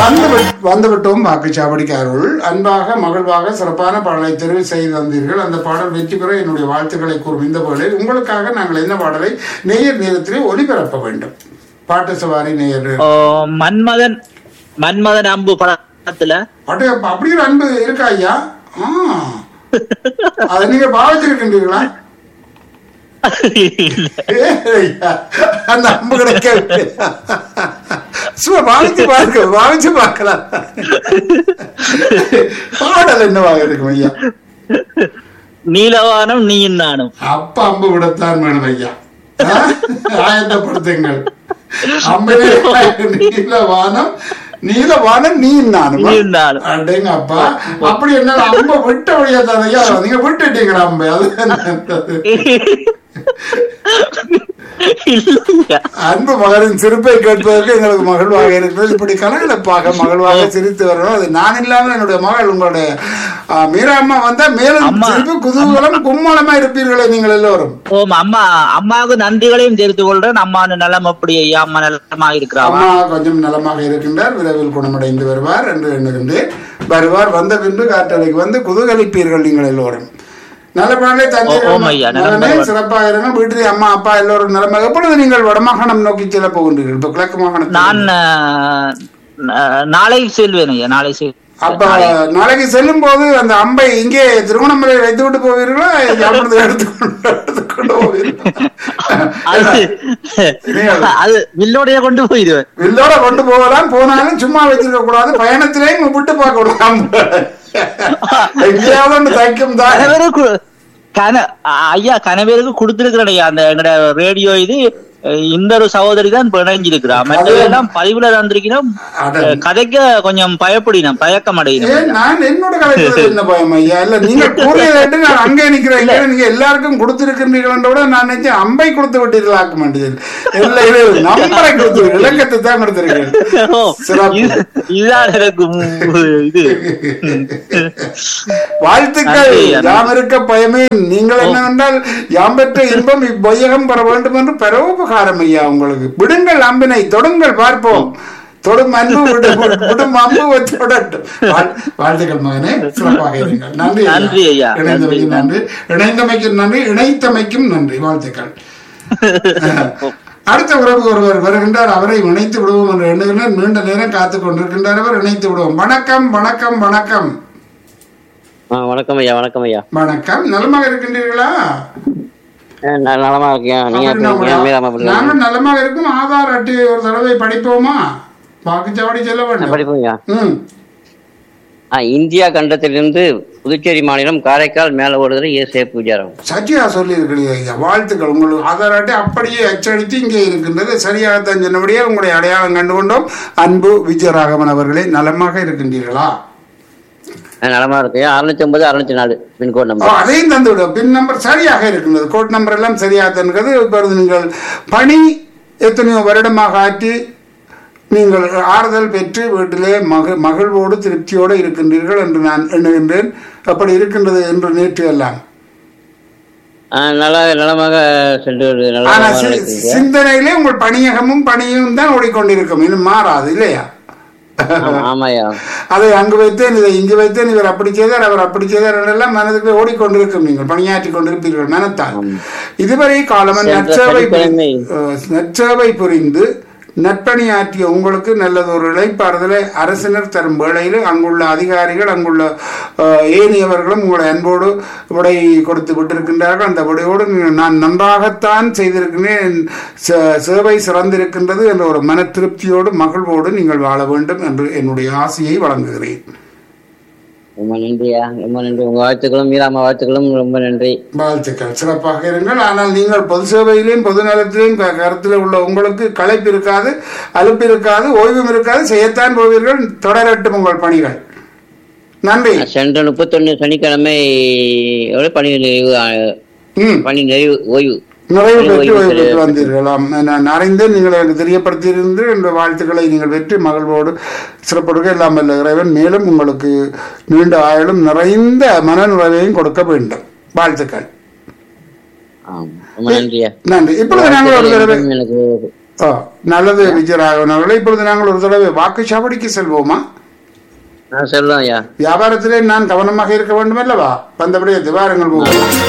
வந்து விட்- வந்து விட்டோம் வாக்குச்சாவடிக்கு அருள் அன்பாக மகிழ்வாக சிறப்பான பாடலை தெரிவு செய்து வந்தீர்கள் அந்த பாடல் வெற்றி பெற என்னுடைய வாழ்த்துக்களை கூறும் இந்த பாடலில் உங்களுக்காக நாங்கள் என்ன பாடலை நேயர் நேரத்திலே ஒளிபரப்ப வேண்டும் பாட்டு சவாரி நேயர் ஓ, மன்மதன் மன்மதன் அம்பு படத்துல பாட்டு அப்ப அப்படி ஒரு அன்பு இருக்கா ஐயா ஆ அதை நீங்க பாவிச்சிருக்கின்றீர்களா ஏ, ஐயா, அந்த அம்பு கிடைக்க சும்மா பாவிச்சு பார்க்க பாவிச்சு பார்க்கலாம் பாடல் என்னவாக இருக்கும் ஐயா நீலவானம் நீயும் நானும் அப்ப அம்பு விடத்தான் வேணும் ஐயா ஆ? ஆயத்தப்படுத்துங்கள் அம்பிலே நீலவானம் நீலவானம் நீ நானும் நீயும் நானும் அடேங்க அப்பா அப்படி என்ன அம்ப விட்ட வழியா தானே ஐயா நீங்க விட்டுட்டீங்களா அம்பை அது இல்லையா அன்பு மகளின் சிரிப்பை கேட்பதற்கு எங்களுக்கு மகிழ்வாக இருக்கிறது இப்படி கலகலப்பாக மகிழ்வாக சிரித்து வரணும் அது நான் இல்லாமல் என்னுடைய மகள் உங்களுடைய ஆ, மீரா அம்மா வந்தா மேலும் அம்மா. சிரிப்பு குதூகலம் கும்மலமா இருப்பீர்களே நீங்கள் எல்லோரும் ஓம் அம்மா அம்மாவுக்கு நன்றிகளையும் தெரிவித்துக் கொள்றேன் அம்மா நலம் அப்படி ஐயா அம்மா நலமா இருக்கிறாவா அம்மா கொஞ்சம் நலமாக இருக்கின்றார் விரைவில் குணமடைந்து வருவார் என்று எண்ணுகின்றேன் வருவார் வந்த பின்பு காற்றலைக்கு வந்து குதூகலிப்பீர்கள் நீங்கள் எல்லோரும் நல்ல பாடலை ஓ, ஓம் ஐயா, நலம் தந்தீர்கள் பெறுவார். சிறப்பாக இருங்கள் வீட்டில் அம்மா அப்பா எல்லோரும் நலமாக எப்பொழுது நீங்கள் வடமாகாணம் நோக்கி செல்ல போகின்றீர்கள் இப்ப கிழக்கு மாகாணத்தில் நான் அஹ், அஹ், நாளை செல்வேன் ஐயா நாளை செல் அப்ப நாளைக்கு செல்லும் போது அந்த அம்பை இங்கே திருவண்ணாமலை வைத்து விட்டு போவீர்களா யாழ்ப்பாணத்தில் எடுத்துக்கொண்டு எடுத்துக்கொண்டு அது போவீர்களா அது வில்லோடைய கொண்டு போயிடுவேன் வில்லோட கொண்டு போகலாம் போனாலும் சும்மா வச்சிருக்க கூடாது பயணத்திலேயும் விட்டு பார்க்க கூடாது எங்கேயாவது ஒன்று தைக்கும் தான் கணவருக்கு கன ஐயா கணவருக்கு கொடுத்திருக்கிறேன் ஐயா அந்த எங்கட ரேடியோ இது அஹ், இந்த ஒரு சகோதரி தான் பிணைஞ்சிருக்கிறா மற்றவெல்லாம் பதிவுல தந்திருக்கிறோம் அட. அஹ், கதைக்க கொஞ்சம் பயப்படினோம் தயக்கம் அடையினோம் ஏன் நான் என்னோட கலைக்கிறது என்ன பயம் ஐயா இல்ல நீங்க கூறியதை நான் அங்கே நிக்கிறேன் இங்கே நீங்க எல்லாருக்கும் கொடுத்திருக்கின்றீர்கள் விட நான் நினைச்சேன் அம்பை கொடுத்து விட்டீர்களாக்க மாட்டேன் இல்ல இது நம்பரை கொடுத்து இலக்கத்தை தான் கொடுத்திருக்கேன் ஓ, சிறப்பு. இது- இதுதான் எனக்கு மு- இது வாழ்த்துக்கள் நன்றி, ஐயா. யாம் இருக்க பயமே நீங்கள் என்னவென்றால் யாம் பெற்ற இன்பம் இவ்வையகம் பெற வேண்டும் என்று பரோபகாரம் ஐயா உங்களுக்கு விடுங்கள் அம்பினை தொடுங்கள் பார்ப்போம் தொடும் அன்பு விடு விடும் அம்பு வச்சு தொடட்டும் வாழ்- வாழ்த்துக்கள் மகனே சிறப்பாக இருங்கள் நன்றி நன்றி ஐயா. இணைந்தமைக்கும் நன்றி இணைந்தமைக்கும் நன்றி இணைத்தமைக்கும் நன்றி வாழ்த்துக்கள் அடுத்த உறவு ஒருவர் வருகின்றார் அவரை இணைத்து விடுவோம் என்று எண்ணுகிறேன் நீண்ட நேரம் காத்துக் கொண்டிருக்கின்றார் அவர் இணைத்து விடுவோம் வணக்கம் வணக்கம் வணக்கம் ஆ வணக்கம் ஐயா வணக்கம் ஐயா வணக்கம் நலமாக இருக்கின்றீர்களா ஆ, நான் நலமா இருக்கேன் நீங்க எப்படி இருக்கீங்க மீராமா எப்படி இருக்கீங்க? நாங்கள் நலமாக இருக்கும் ஆதார் அட்டை ஒரு தடவை படிப்போமா வாக்குச்சாவடி செல்ல ஆ, வேண்டும் படிப்போம் ஐயா ம் ஆ, இந்தியா கண்டத்திலிருந்து புதுச்சேரி மாநிலம் காரைக்கால் மேல ஓடுதல் ஏ சே பூஜாரம் சத்யா சொல்லி இருக்கிறீங்க ஐயா வாழ்த்துக்கள் உங்களுக்கு ஆதார் அட்டை அப்படியே அச்சடித்து இங்கே இருக்கின்றது சரியாகத்தான் சொன்னபடியே உங்களுடைய அடையாளம் கண்டுகொண்டோம் அன்பு விஜயராகவன் அவர்களே நலமாக இருக்கின்றீர்களா ஆ, நலமா இருக்கு அறுநூத்தி ஒன்பது அறுநூத்தி நாலு பின்கோட் ஓ, நம்பர் அதையும் தந்து விடும் பின் நம்பர் சரியாக இருக்கின்றது கோட் நம்பர் எல்லாம் சரியாக தருகிறது இப்பொழுது நீங்கள் பணி எத்தனையோ வருடமாக ஆற்றி நீங்கள் ஆறுதல் பெற்று வீட்டிலே மக மகிழ்வோடு திருப்தியோடு இருக்கின்றீர்கள் என்று நான் எண்ணுகின்றேன் அப்படி இருக்கின்றது என்று நேற்று எல்லாம் ஆ, நல்லா நலமாக சென்று ஆனா நலமாக சி- நடக்குது. சிந்தனையிலே உங்கள் பணியகமும் பணியும் தான் ஓடிக்கொண்டிருக்கும் இன்னும் மாறாது இல்லையா ஆமா, ஆமாய்யா அதை அங்கு வைத்தேன் இதை இங்கு வைத்தேன் இவர் அப்படி செய்தார் அவர் அப்படி செய்தார் என்றெல்லாம் மனதுக்கு ஓடிக்கொண்டிருக்கும் நீங்கள் பணியாற்றி கொண்டிருப்பீர்கள் மனத்தால் இதுவரை காலமன் சென்ற நற்சேவை சனிக்கிழமை. புரி- அஹ், நற்சேவை புரிந்து நற்பணியாற்றிய உங்களுக்கு நல்லதொரு இழைப்பாறுதலை அரசினர் தரும் வேளையில் அங்குள்ள அதிகாரிகள் அங்குள்ள அஹ், ஏனையவர்களும் உங்களை அன்போடு விடை கொடுத்து விட்டிருக்கின்றார்கள் அந்த விடையோடு நீங்கள் நான் நன்றாகத்தான் செய்திருக்கிறேன் சே- சேவை சிறந்திருக்கின்றது என்ற ஒரு மன திருப்தியோடு மகிழ்வோடு நீங்கள் வாழ வேண்டும் என்று என்னுடைய ஆசையை வழங்குகிறேன் ரொம்ப நன்றியா ரொம்ப நன்றி உங்க வாழ்த்துக்களும் மீராமா வாழ்த்துக்களும் ரொம்ப நன்றி வாழ்த்துக்கள் சிறப்பாக இருங்கள் ஆனால் நீங்கள் பொது சேவையிலையும் பொது நலத்திலையும் க- கருத்தில் உள்ள உங்களுக்கு களைப்பு இருக்காது அலுப்பு இருக்காது ஓய்வும் இருக்காது செய்யத்தான் போவீர்கள் தொடரட்டும் உங்கள் பணிகள் நன்றி சென்ற முப்பத்தொன்னு சனிக்கிழமை எவ்வளவு பணி நிறைவு ஆ, ம் பணி நிறைவு ஓய்வு நிறைவு பெற்று ஓய்வு ஓய்வு பெற்று பெற்று- வந்தீர்களாம் நான் அறிந்தேன் நீங்கள் எனக்கு தெரியப்படுத்தியிருந்து என்ற வாழ்த்துக்களை நீங்கள் வெற்றி மகிழ்வோடு சிறப்படுக எல்லாம் வல்ல இறைவன் மேலும் உங்களுக்கு நீண்ட ஆயுளும் நிறைந்த மன நிறைவையும் கொடுக்க வேண்டும் வாழ்த்துக்கள் ஆம், ரொம்ப நன்றியா நன்றி இப்பொழுது நாங்கள் ஒரு தடவை எனக்கு ஓ நல்லது விஜயராகவன் அவர்களே இப்பொழுது நாங்கள் ஒரு தடவை வாக்குச்சாவடிக்கு செல்வோமா நான் சொல்லலாம் ஐயா வியாபாரத்திலே நான் கவனமாக இருக்க வேண்டும் அல்லவா வந்தபடியே திவாரங்கள் போவோம்